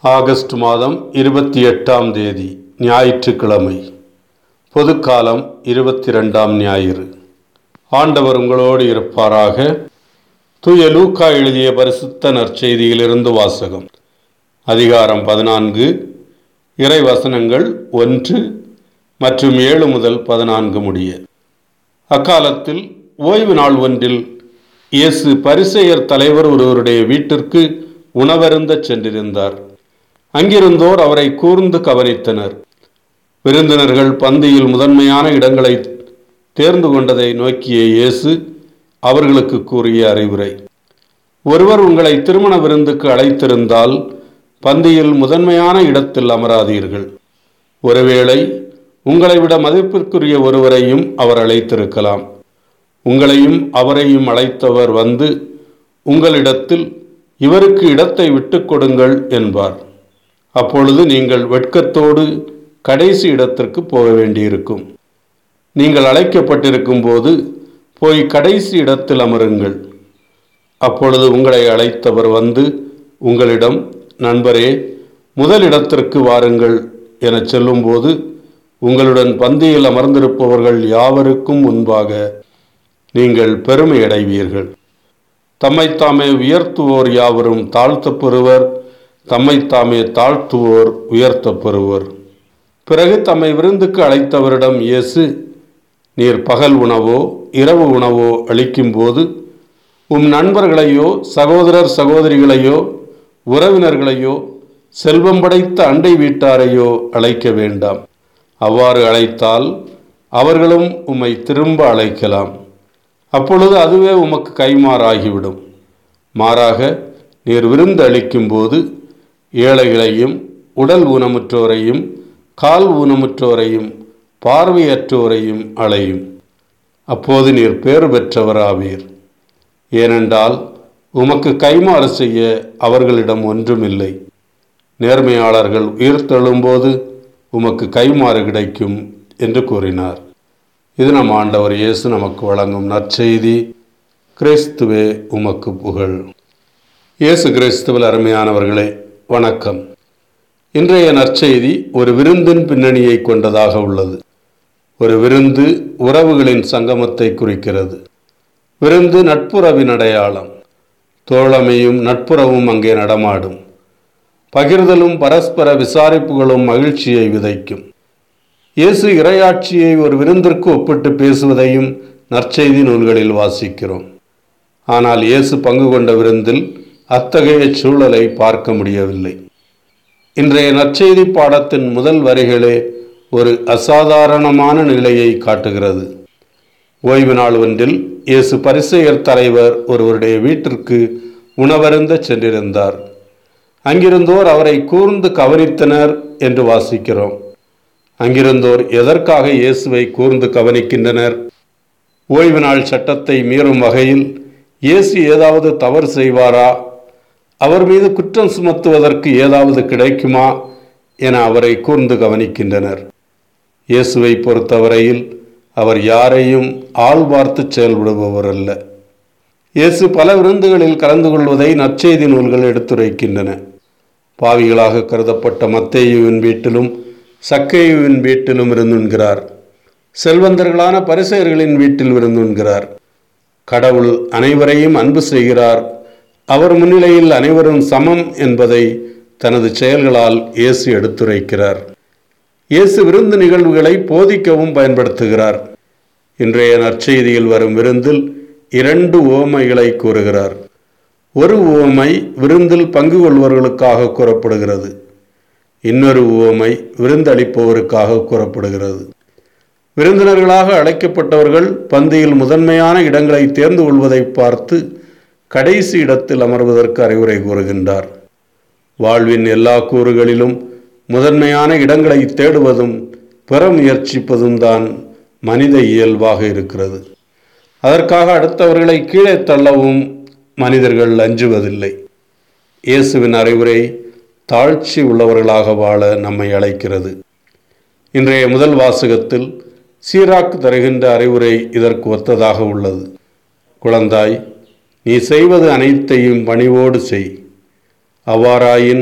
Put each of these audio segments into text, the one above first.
August மாதம் இருபத்தி எட்டாம் தேதி ஞாயிற்றுக்கிழமை பொதுக்காலம் இருபத்தி ரெண்டாம் ஞாயிறு ஆண்டவர் உங்களோடு இருப்பாராக தூய லூக்கா எழுதிய பரிசுத்த நற்செய்தியிலிருந்து வாசகம் அதிகாரம் பதினான்கு இறை வசனங்கள் ஒன்று மற்றும் ஏழு முதல் பதினான்கு முடிய அக்காலத்தில் ஓய்வு நாள் ஒன்றில் இயேசு பரிசேயர் தலைவர் ஒருவருடைய வீட்டிற்கு உணவருந்தச் சென்றிருந்தார் அங்கிருந்தோர் அவரை கூர்ந்து கவனித்தனர் விருந்தினர்கள் பந்தியில் முதன்மையான இடங்களை தேர்ந்து கொண்டதை நோக்கிய இயேசு அவர்களுக்கு கூறிய அறிவுரை ஒருவர் உங்களை திருமண விருந்துக்கு அழைத்திருந்தால் பந்தியில் முதன்மையான இடத்தில் அமராதீர்கள் ஒருவேளை உங்களை விட மதிப்பிற்குரிய ஒருவரையும் அவர் அழைத்திருக்கலாம் உங்களையும் அவரையும் அழைத்தவர் வந்து உங்களிடத்தில் இவருக்கு இடத்தை விட்டுக் கொடுங்கள் என்பார் அப்பொழுது நீங்கள் வெட்கத்தோடு கடைசி இடத்திற்கு போக வேண்டியிருக்கும் நீங்கள் அழைக்கப்பட்டிருக்கும் போது போய் கடைசி இடத்தில் அமருங்கள் அப்பொழுது உங்களை அழைத்தவர் வந்து உங்களிடம் நண்பரே முதல் இடத்திற்கு வாருங்கள் எனச் சொல்லும்போது உங்களுடன் பந்தியில் அமர்ந்திருப்பவர்கள் யாவருக்கும் முன்பாக நீங்கள் பெருமை அடைவீர்கள் தம்மைத்தாமே உயர்த்துவோர் யாவரும் தாழ்த்தப் பெறுவர் தம்மைத்தாமே தாழ்த்துவோர் உயர்த்தப் பெறுவர் பிறகு தம்மை விருந்துக்கு அழைத்தவரிடம் இயேசு நீர் பகல் உணவோ இரவு உணவோ அளிக்கும்போது உம் நண்பர்களையோ சகோதரர் சகோதரிகளையோ உறவினர்களையோ செல்வம் படைத்த அண்டை வீட்டாரையோ அழைக்க வேண்டாம் அவ்வாறு அழைத்தால் அவர்களும் உம்மை திரும்ப அழைக்கலாம் அப்பொழுது அதுவே உமக்கு கைமாறாகிவிடும் மாறாக நீர் விருந்து அளிக்கும்போது ஏழைகளையும் உடல் ஊனமுற்றோரையும் கால் ஊனமுற்றோரையும் பார்வையற்றோரையும் அழையும் அப்போது நீர் பேறு பெற்றவராவீர் ஏனென்றால் உமக்கு கைமாறு செய்ய அவர்களிடம் ஒன்றுமில்லை நேர்மையாளர்கள் உயிர்த்தெழும்போது உமக்கு கைமாறு கிடைக்கும் என்று கூறினார் இது நம் ஆண்டவர் இயேசு நமக்கு வழங்கும் நற்செய்தி கிறிஸ்துவே உமக்கு புகழ் இயேசு கிறிஸ்துவில் அருமையானவர்களே வணக்கம் இன்றைய நற்செய்தி ஒரு விருந்தின் பின்னணியை கொண்டதாக உள்ளது ஒரு விருந்து உறவுகளின் சங்கமத்தை குறிக்கிறது விருந்து நட்புறவின் அடையாளம் தோழமையும் நட்புறவும் அங்கே நடமாடும் பகிர்தலும் பரஸ்பர விசாரிப்புகளும் மகிழ்ச்சியை விதைக்கும் இயேசு இரையாட்சியை ஒரு விருந்திற்கு ஒப்பிட்டு பேசுவதையும் நற்செய்தி நூல்களில் வாசிக்கிறோம் ஆனால் இயேசு பங்கு கொண்ட விருந்தில் அத்தகைய சூழலை பார்க்க முடியவில்லை இன்றைய நற்செய்தி பாடத்தின் முதல் வரிகளே ஒரு அசாதாரணமான நிலையை காட்டுகிறது ஓய்வு நாள் ஒன்றில் இயேசு பரிசெயர் தலைவர் ஒருவருடைய வீட்டிற்கு உணவருந்த சென்றிருந்தார் அங்கிருந்தோர் அவரை கூர்ந்து கவனித்தனர் என்று வாசிக்கிறோம் அங்கிருந்தோர் எதற்காக இயேசுவை கூர்ந்து கவனிக்கின்றனர் ஓய்வு நாள் சட்டத்தை மீறும் வகையில் இயேசு ஏதாவது தவறு செய்வாரா அவர் மீது குற்றம் சுமத்துவதற்கு ஏதாவது கிடைக்குமா என அவரை கூர்ந்து கவனிக்கின்றனர் இயேசுவை பொறுத்தவரையில் அவர் யாரையும் ஆள் பார்த்து செயல்படுபவர் அல்ல இயேசு பல விருந்துகளில் கலந்து கொள்வதை நற்செய்தி நூல்கள் எடுத்துரைக்கின்றன பாவிகளாக கருதப்பட்ட மத்தேயுவின் வீட்டிலும் சக்கேயுவின் வீட்டிலும் இருந்துண்கிறார் செல்வந்தர்களான பரிசெயர்களின் வீட்டில் விருந்துண்கிறார் கடவுள் அனைவரையும் அன்பு செய்கிறார் அவர் முன்னிலையில் அனைவரும் சமம் என்பதை தனது செயல்களால் இயேசு எடுத்துரைக்கிறார் இயேசு விருந்து நிகழ்வுகளை போதிக்கவும் பயன்படுத்துகிறார் இன்றைய நற்செய்தியில் வரும் விருந்தில் இரண்டு ஓமைகளை கூறுகிறார் ஒரு உவமை விருந்தில் பங்கு கொள்வர்களுக்காக கூறப்படுகிறது இன்னொரு உவமை விருந்தளிப்பவருக்காக கூறப்படுகிறது விருந்தினர்களாக அழைக்கப்பட்டவர்கள் பந்தியில் முதன்மையான இடங்களை தேர்ந்து கொள்வதை பார்த்து கடைசி இடத்தில் அமர்வதற்கு அறிவுரை கூறுகின்றார் வாழ்வின் எல்லா கூறுகளிலும் முதன்மையான இடங்களை தேடுவதும் பெற முயற்சிப்பதும் தான் மனித இயல்பாக இருக்கிறது அதற்காக அடுத்தவர்களை கீழே தள்ளவும் மனிதர்கள் அஞ்சுவதில்லை இயேசுவின் அறிவுரை தாழ்ச்சி உள்ளவர்களாக வாழ நம்மை அழைக்கிறது இன்றைய முதல் வாசகத்தில் சீராக்கு தருகின்ற அறிவுரை இதற்கு ஒத்ததாக உள்ளது குழந்தாய் நீ செய்வது அனைத்தையும் பணிவோடு செய் அவ்வாறாயின்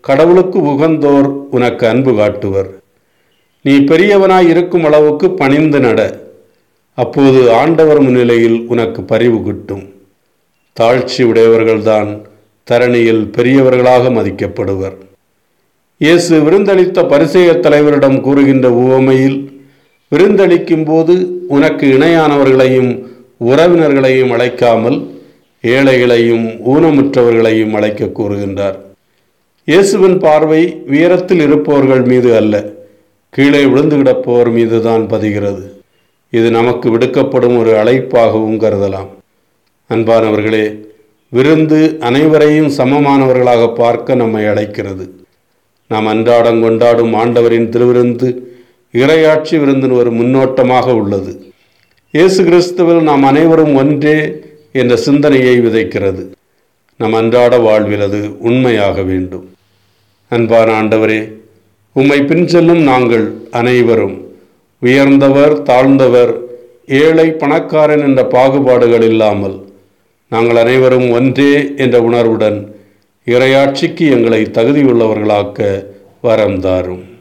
கடவுளுக்கு உகந்தோர் உனக்கு அன்பு காட்டுவர் நீ பெரியவனாய் இருக்கும் அளவுக்கு பணிந்து நட அப்போது ஆண்டவர் முன்னிலையில் உனக்கு பரிவு கிட்டும் தாழ்ச்சி உடையவர்கள்தான் தரணியில் பெரியவர்களாக மதிக்கப்படுவர் இயேசு விருந்தளித்த பரிசேய தலைவரிடம் கூறுகின்ற உவமையில் விருந்தளிக்கும் போது உனக்கு இணையானவர்களையும் உறவினர்களையும் அழைக்காமல் ஏழைகளையும் ஊனமுற்றவர்களையும் அழைக்க கூறுகின்றார் இயேசுவின் பார்வை உயரத்தில் இருப்பவர்கள் மீது அல்ல கீழே விழுந்து கிடப்போர் மீதுதான் பதிகிறது இது நமக்கு விடுக்கப்படும் ஒரு அழைப்பாகவும் கருதலாம் அன்பானவர்களே விருந்து அனைவரையும் சமமானவர்களாக பார்க்க நம்மை அழைக்கிறது நாம் அன்றாடம் கொண்டாடும் ஆண்டவரின் திருவிருந்து இறையாட்சி விருந்தின் ஒரு முன்னோட்டமாக உள்ளது இயேசு கிறிஸ்துவில் நாம் அனைவரும் ஒன்றே என்ற சிந்தனையை விதைக்கிறது நம் அன்றாட வாழ்வில் அது உண்மையாக வேண்டும் அன்பான ஆண்டவரே உம்மை பின்செல்லும் நாங்கள் அனைவரும் உயர்ந்தவர் தாழ்ந்தவர் ஏழை பணக்காரன் என்ற பாகுபாடுகள் இல்லாமல் நாங்கள் அனைவரும் ஒன்றே என்ற உணர்வுடன் இறையாட்சிக்கு எங்களை தகுதியுள்ளவர்களாக்க வரம் தாரும்